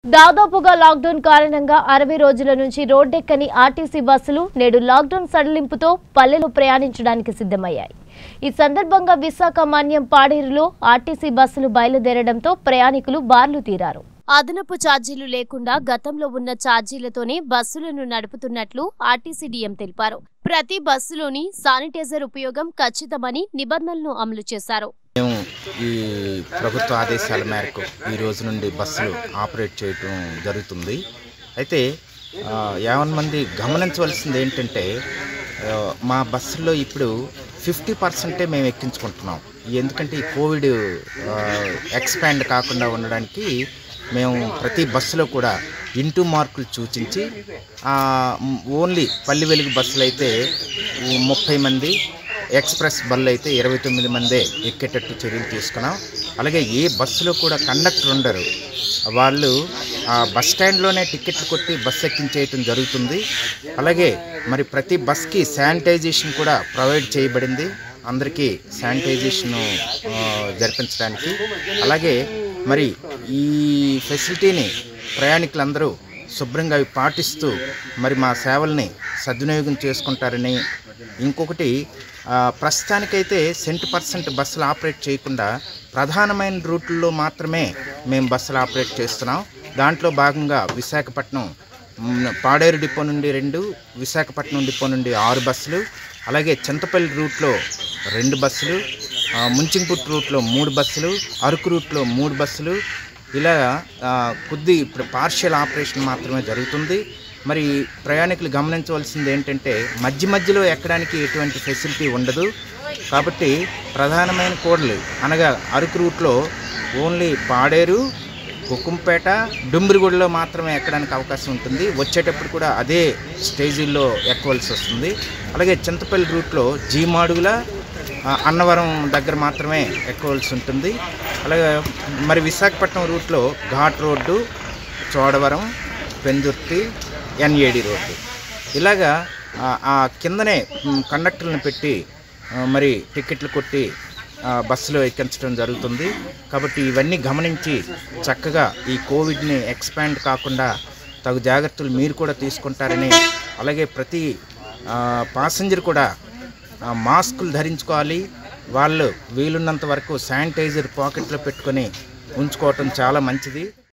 దాదాపుగా లాక్డౌన్ కారణంగా అరవై రోజుల నుంచి రోడ్డెక్కని ఆర్టీసీ బస్సులు నేడు లాక్డౌన్ సడలింపుతో పల్లెలు ప్రయాణించడానికి సిద్ధమయ్యాయి ఈ సందర్భంగా విశాఖ మన్యం పాడేరులో ఆర్టీసీ బస్సులు బయలుదేరడంతో ప్రయాణికులు బార్లు తీరారు అదనపు ఛార్జీలు లేకుండా గతంలో ఉన్న ఛార్జీలతోనే బస్సులను నడుపుతున్నట్లు ఆర్టీసీ డీఎం తెలిపారు ప్రతి బస్సులోని శానిటైజర్ ఉపయోగం ఖచ్చితమని నిబంధనలను అమలు చేశారు మేము ఈ ప్రభుత్వ ఆదేశాల మేరకు ఈ రోజు నుండి బస్సులు ఆపరేట్ చేయటం జరుగుతుంది అయితే ఆ, యావన్ మంది గమనించవలసింది ఏంటంటే ఆ, మా బస్సుల్లో ఇప్పుడు ఫిఫ్టీ పర్సెంటే మేము ఎక్కించుకుంటున్నాం ఎందుకంటే ఈ కోవిడ్ ఎక్స్పాండ్ కాకుండా ఉండడానికి మేము ప్రతి బస్సులో కూడా ఇంటూ మార్కులు సూచించి ఆ, మ్, ఓన్లీ పల్లి వెలుగు బస్సులు అయితే ముప్పై మంది ఎక్స్ప్రెస్ బళ్ళు అయితే ఇరవై తొమ్మిది మందే ఎక్కేటట్టు చర్యలు తీసుకున్నాం అలాగే ఏ బస్సులో కూడా కండక్టర్ ఉండరు వాళ్ళు ఆ బస్ స్టాండ్లోనే టికెట్లు కొట్టి బస్సు ఎక్కించేయటం జరుగుతుంది అలాగే మరి ప్రతి బస్కి శానిటైజేషన్ కూడా ప్రొవైడ్ చేయబడింది అందరికీ శానిటైజేషన్ జరిపించడానికి అలాగే మరి ఈ ఫెసిలిటీని ప్రయాణికులందరూ శుభ్రంగా అవి పాటిస్తూ మరి మా సేవల్ని సద్వినియోగం చేసుకుంటారని ఇంకొకటి ఆ, ప్రస్తుతానికైతే సెంట్ పర్సెంట్ బస్సులు ఆపరేట్ చేయకుండా ప్రధానమైన రూట్లలో మాత్రమే మేము బస్సులు ఆపరేట్ చేస్తున్నాం దాంట్లో భాగంగా విశాఖపట్నం మ్, పాడేరు డిపో నుండి రెండు విశాఖపట్నం డిపో నుండి ఆరు బస్సులు అలాగే చింతపల్లి రూట్లో రెండు బస్సులు ఆ, ముంచింపుట్ రూట్లో మూడు బస్సులు అరకు రూట్లో మూడు బస్సులు ఇలా ఆ, కొద్ది ఇప్పుడు పార్షియల్ ఆపరేషన్ మాత్రమే జరుగుతుంది మరి ప్రయాణికులు గమనించవలసింది ఏంటంటే మధ్య మధ్యలో ఎక్కడానికి ఎటువంటి ఫెసిలిటీ ఉండదు కాబట్టి ప్రధానమైన కోడలు అనగా అరకు రూట్లో ఓన్లీ పాడేరు కుక్కుంపేట డుంబిరిగూడలో మాత్రమే ఎక్కడానికి అవకాశం ఉంటుంది వచ్చేటప్పుడు కూడా అదే స్టేజీల్లో ఎక్కవలసి వస్తుంది అలాగే చింతపల్లి రూట్లో జీమాడుగుల ఆ, అన్నవరం దగ్గర మాత్రమే ఎక్కవలసి ఉంటుంది అలాగే మరి విశాఖపట్నం రూట్లో ghat road Chodavaram Pendurthi NAD road ఇలాగా ఆ- ఆ కిందనే మ్, కండక్టర్లను పెట్టి ఆ, మరి టికెట్లు కొట్టి ఆ, బస్సులో ఎక్కించడం జరుగుతుంది కాబట్టి ఇవన్నీ గమనించి చక్కగా ఈ కోవిడ్ని ఎక్స్పాండ్ కాకుండా తగు జాగ్రత్తలు మీరు కూడా తీసుకుంటారని అలాగే ప్రతి పాసెంజర్ కూడా ఆ, మాస్కులు ధరించుకోవాలి వాళ్ళు వీలున్నంత వరకు శానిటైజర్ పాకెట్లో పెట్టుకొని ఉంచుకోవటం చాలా మంచిది